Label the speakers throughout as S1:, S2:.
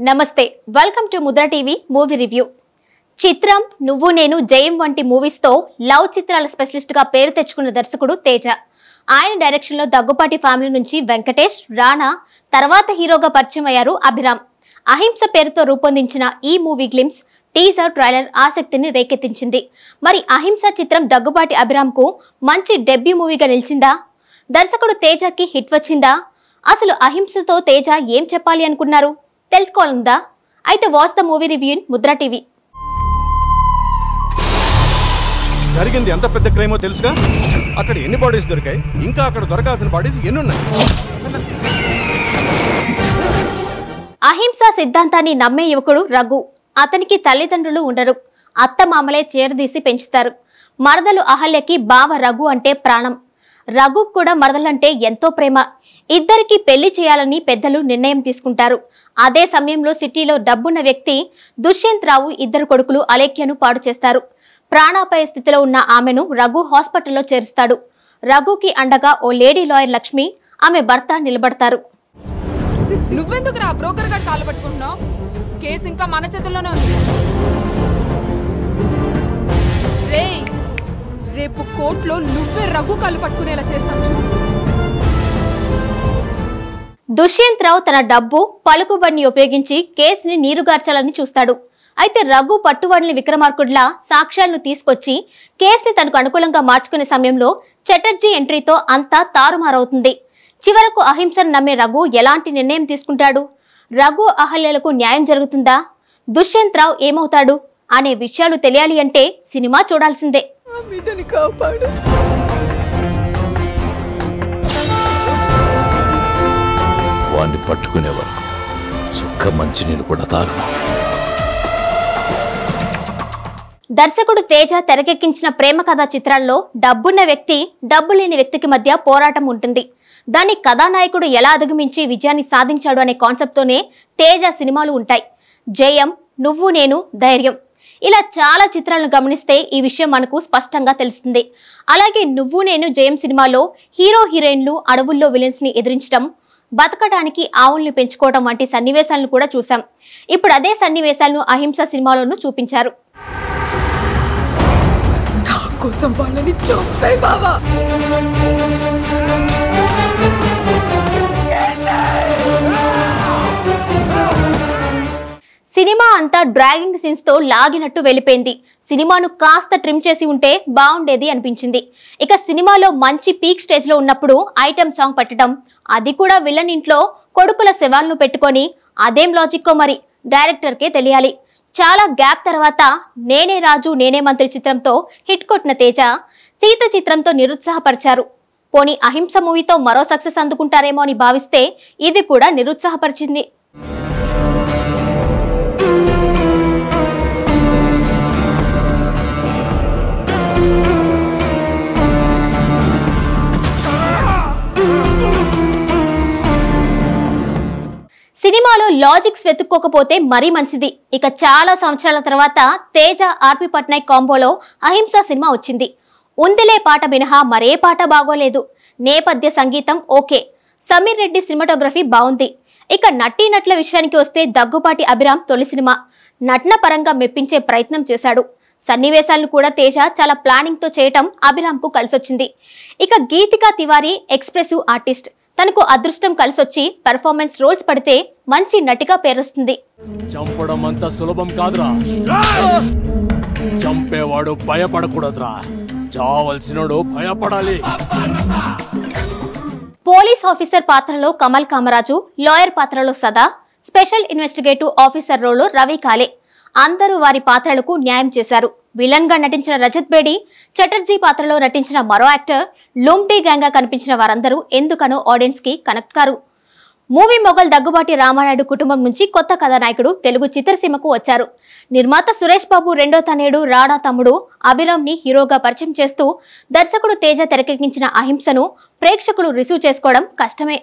S1: నమస్తే welcome to Mudra TV movie review చిత్రం నువ్వు నేను జయం వంటి మూవీస్తో లవ్ చిత్రాల స్పెషలిస్ట్ గా పేరు తెచ్చుకున్న దర్శకుడు తేజ ఆయన డైరెక్షన్ లో దగ్గుపాటి ఫ్యామిలీ నుంచి వెంకటేష్ రాణా తర్వాత హీరోగా పరిచయం అయ్యారు అభిరామ్ అహింస పేరుతో రూపొందించిన ఈ మూవీ గ్లిమ్స్ టీజర్ ట్రైలర్ ఆసక్తిని రేకెత్తించింది మరి అహింస చిత్రం దగ్గుబాటి అభిరామ్ కు మంచి డెబ్యూ మూవీగా నిలిచిందా దర్శకుడు తేజకి హిట్ వచ్చిందా అసలు అహింసతో తేజ ఏం చెప్పాలి అనుకున్నారు తెలుసుకోవాలందా అయితే watch the movie review in Mudra TV
S2: జరిగింది ఎంత పెద్ద క్రైమో తెలుసుగా అక్కడ ఎన్ని బాడీస్ దొరికాయి ఇంకా అక్కడ దొరకాల్సిన బాడీస్ ఎన్ని ఉన్నాయి
S1: అహింస సిద్ధాంతాన్ని నమ్మే యువకుడు రఘు అతనికి తల్లిదండ్రులు ఉండరు అత్త మామలే చేరదీసి పెంచుతారు మరదలు అహల్యకి బావ రఘు అంటే ప్రాణం రఘు కూడా మరదలంటే ఎంతో ప్రేమ ఇద్దరికి పెళ్లి చేయాలని పెద్దలు నిర్ణయం తీసుకుంటారు అదే సమయంలో సిటీలో డబ్బున్న వ్యక్తి దుష్యంత్ రావు ఇద్దరు కొడుకులు అలేఖ్యను పాడు చేస్తారు ప్రాణాపాయ స్థితిలో ఉన్న ఆమెను రఘు హాస్పిటల్లో చేరుస్తాడు రఘుకి అండగా ఓ లేడీ లాయర్ లక్ష్మి ఆమె భర్త నిలబడతారు
S3: నువ్వెందుకు రా బ్రోకర్ గారు కాళ్ళు పట్టుకుంటున్నావు కేసు ఇంకా మన చేతుల్లోనే ఉంది రే రేపు కోర్టులో నువ్వే రఘు కాళ్ళు పట్టుకునేలా చేస్తాను చూడు
S1: దుష్యంత్ రావు తన డబ్బు పలుకుబడిని ఉపయోగించి కేసుని నీరుగార్చాలని చూస్తాడు అయితే రఘు పట్టుబడిని విక్రమార్కుడిలా సాక్ష్యాలను తీసుకొచ్చి కేసుని తనకు అనుకూలంగా మార్చుకునే సమయంలో చటర్జీ ఎంట్రీతో అంతా తారుమారవుతుంది చివరకు అహింసను నమ్మే రఘు ఎలాంటి నిర్ణయం తీసుకుంటాడు రఘు అహల్యలకు న్యాయం జరుగుతుందా దుష్యంత్ రావు ఏమవుతాడు అనే విషయాలు తెలియాలి అంటే సినిమా చూడాల్సిందే
S3: బిడ్డని కాపాడు
S4: వాణ్ణి పట్టుకునే వరకు చుక్క మంచినీళ్ళు కూడా తాగను
S1: దర్శకుడు తేజ తెరకెక్కించిన ప్రేమ కథా చిత్రాల్లో డబ్బున్న వ్యక్తి డబ్బు లేని వ్యక్తికి మధ్య పోరాటం ఉంటుంది దాన్ని కథానాయకుడు ఎలా అధిగమించి విజయాన్ని సాధించాడు అనే కాన్సెప్ట్తోనే తేజ సినిమాలు ఉంటాయి జయం నువ్వు నేను ధైర్యం ఇలా చాలా చిత్రాలను గమనిస్తే ఈ విషయం మనకు స్పష్టంగా తెలుస్తుంది అలాగే నువ్వు నేను జయం సినిమాలో హీరో హీరోయిన్లు అడవుల్లో విలన్స్ ని ఎదిరించడం బతకడానికి ఆవుల్ని పెంచుకోవడం వంటి సన్నివేశాలను కూడా చూసాం ఇప్పుడు అదే సన్నివేశాలను అహింస సినిమాలోనూ చూపించారు
S3: నా కోసం వాళ్ళని చంపే బావా
S1: సినిమా అంతా డ్రాగింగ్ సీన్స్ తో లాగినట్టు వెళ్ళిపోయింది సినిమాను కాస్త ట్రిమ్ చేసి ఉంటే బాగుండేది అనిపించింది ఇక సినిమాలో మంచి పీక్ స్టేజ్ లో ఉన్నప్పుడు ఐటమ్ సాంగ్ పెట్టడం అది కూడా విలన్ ఇంట్లో కొడుకుల శవాలను పెట్టుకొని అదేం లాజిక్కో మరి డైరెక్టర్ కే తెలియాలి చాలా గ్యాప్ తర్వాత నేనే రాజు నేనే మంత్రి చిత్రంతో హిట్ కొట్టిన తేజ సీత చిత్రంతో నిరుత్సాహపరిచారు పోనీ అహింస మూవీతో మరో సక్సెస్ అందుకుంటారేమో అని భావిస్తే ఇది కూడా నిరుత్సాహపరిచింది సినిమాలో లాజిక్స్ వెతుక్కోకపోతే మరీ మంచిది ఇక చాలా సంవత్సరాల తర్వాత తేజ ఆర్పి పట్నాయక్ కాంబోలో అహింస సినిమా వచ్చింది ఉందిలే పాట మినహా మరే పాట బాగోలేదు నేపథ్య సంగీతం ఓకే సమీర్ రెడ్డి సినిమాటోగ్రఫీ బాగుంది ఇక నటీనటుల విషయానికి వస్తే దగ్గుపాటి అభిరామ్ తొలి సినిమా నటన పరంగా మెప్పించే ప్రయత్నం చేశాడు సన్నివేశాలను కూడా తేజ చాలా ప్లానింగ్ తో చేయటం అభిరామ్ కు కలిసొచ్చింది ఇక గీతికా తివారీ ఎక్స్ప్రెసివ్ ఆర్టిస్ట్ తనకు అదృష్టం కలిసొచ్చి పెర్ఫార్మెన్స్ రోల్స్ పడితే మంచి నటిగా పేరొస్తుంది
S5: చంపడం అంత సులభం కాదురా చంపేవాడు భయపడకూడదురా చావలసినోడు భయపడాలి
S1: పోలీస్ ఆఫీసర్ పాత్రలో కమల్ కామరాజు లాయర్ పాత్రలో సదా స్పెషల్ ఇన్వెస్టిగేటివ్ ఆఫీసర్ రోల్లో రవి కాలే అందరూ వారి పాత్రలకు న్యాయం చేశారు విలన్ గా నటించిన రజత్ బేడి చటర్జీ పాత్రలో నటించిన మరో యాక్టర్ లుమ్డీ గ్యాంగ్ గా కనిపించిన వారందరూ ఎందుకనో ఆడియన్స్ కి కనెక్ట్ కారు మూవీ మొగల్ దగ్గుబాటి రామానాయుడు కుటుంబం నుంచి కొత్త కథానాయకుడు తెలుగు చిత్రసీమకు వచ్చారు నిర్మాత సురేష్ బాబు రెండో తనేడు రాడా తమ్ముడు అభిరామ్ ని హీరోగా పరిచయం చేస్తూ దర్శకుడు తేజ తెరకెక్కించిన అహింసను ప్రేక్షకులు రిసీవ్ చేసుకోవడం కష్టమే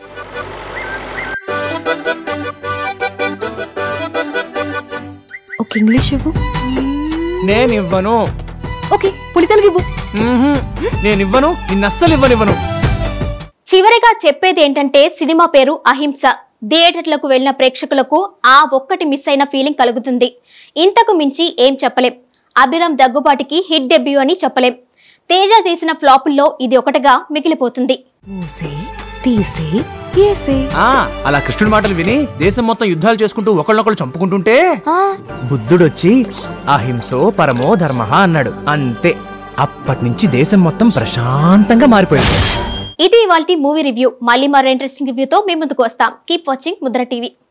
S6: ఒక ఇంగ్లీష్ ఇవ్వు
S7: నేను ఇవ్వను
S6: ఓకే పులి తెలుగు ఇవ్వు
S7: నేను ఇవ్వను నిన్ను అస్సలు ఇవ్వనివ్వను
S1: చివరిగా చెప్పేది ఏంటంటే సినిమా పేరు అహింస థియేటర్లకు వెళ్లిన ప్రేక్షకులకు ఆ ఒక్కటి మిస్ అయిన ఫీలింగ్ కలుగుతుంది ఇంతకు మించి ఏం చెప్పలేం అభిరామ్ దగ్గుబాటికి హిట్ డెబ్యూ అని చెప్పలేం తేజ తీసిన ఫ్లాపుల్లో ఇది ఒకటిగా మిగిలిపోతుంది
S6: మూసే తీసే ఏసే
S7: ఆ అలా కృష్ణుడి మాటలు విని దేశం మొత్తం యుద్ధాలు చేసుకుంటూ ఒకళ్ళనొకళ్ళు చంపుకుంటుంటే
S6: ఆ,
S7: బుద్ధుడొచ్చి అహింసో పరమో ధర్మ అన్నాడు అంతే అప్పటి నుంచి దేశం మొత్తం ప్రశాంతంగా మారిపోయింది
S1: ఇది ఇవాల్టి మూవీ రివ్యూ మళ్ళీ మరో ఇంట్రెస్టింగ్ రివ్యూతో మీ ముందుకు వస్తాం కీప్ వాచింగ్ ముద్ర టీవీ